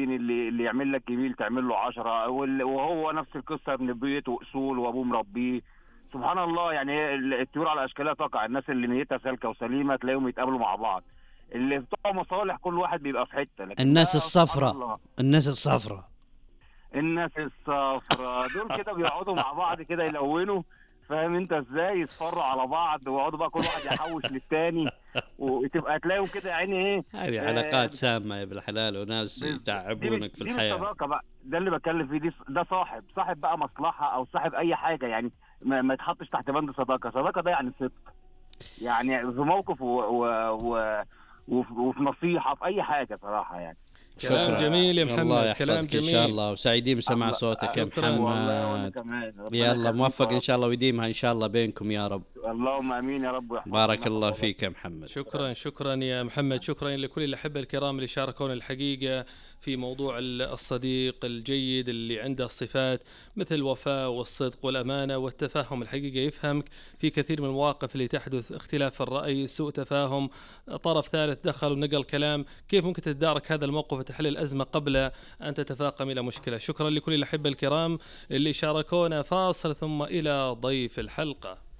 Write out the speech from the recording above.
طيبين اللي اللي يعمل لك جميل تعمل له عشرة وال- وهو نفس القصه ابن بيت واصول وابوه مربيه سبحان الله يعني هي ال- الطيور على اشكالها تقع الناس اللي نيتها سالكه وسليمه تلاقيهم يتقابلوا مع بعض اللي بتوع مصالح كل واحد بيبقى في حته لكن الناس ده سبحان الصفراء. الله. الناس الصفراء الناس الصفراء دول كده بيقعدوا مع بعض كده يلونوا فاهم انت ازاي يصفروا على بعض ويقعدوا بقى كل واحد يحوش للتاني وتبقى تلاقيهم كده يا عيني ايه هذه آه، علاقات سامه يا ابن الحلال وناس دي- يتعبونك في دي الحياه الصداقه بقى ده اللي بتكلم فيه دي ده صاحب صاحب بقى مصلحه او صاحب اي حاجه يعني ما, ما يتحطش تحت بند صداقه صداقه ده يعني صدق يعني في موقف و... و... و... وفي وفي نصيحه في اي حاجه صراحه يعني كلام جميل يا الله محمد كلام يحفظك ان جميل شاء الله وسعيدين بسماع الله- صوتك يا شكراً. والله وانا محمد كمان ربنا يلا يخليك موفق يا ان شاء الله ويديمها ان شاء الله بينكم يا رب رب. اللهم امين يا رب ويحفظك بارك الله والله. فيك يا محمد شكرا شكرا يا محمد شكرا لكل الاحبه الكرام اللي شاركونا الحقيقه في موضوع ال- الصديق الجيد اللي عنده صفات مثل الوفاء والصدق والامانه والتفهم الحقيقه يفهمك في كثير من المواقف اللي تحدث اختلاف الراي سوء تفاهم طرف ثالث دخل ونقل كلام كيف ممكن تتدارك هذا الموقف وتحل الازمه قبل ان تتفاقم الى مشكله شكرا لكل الاحبه الكرام اللي شاركونا فاصل ثم الى ضيف الحلقه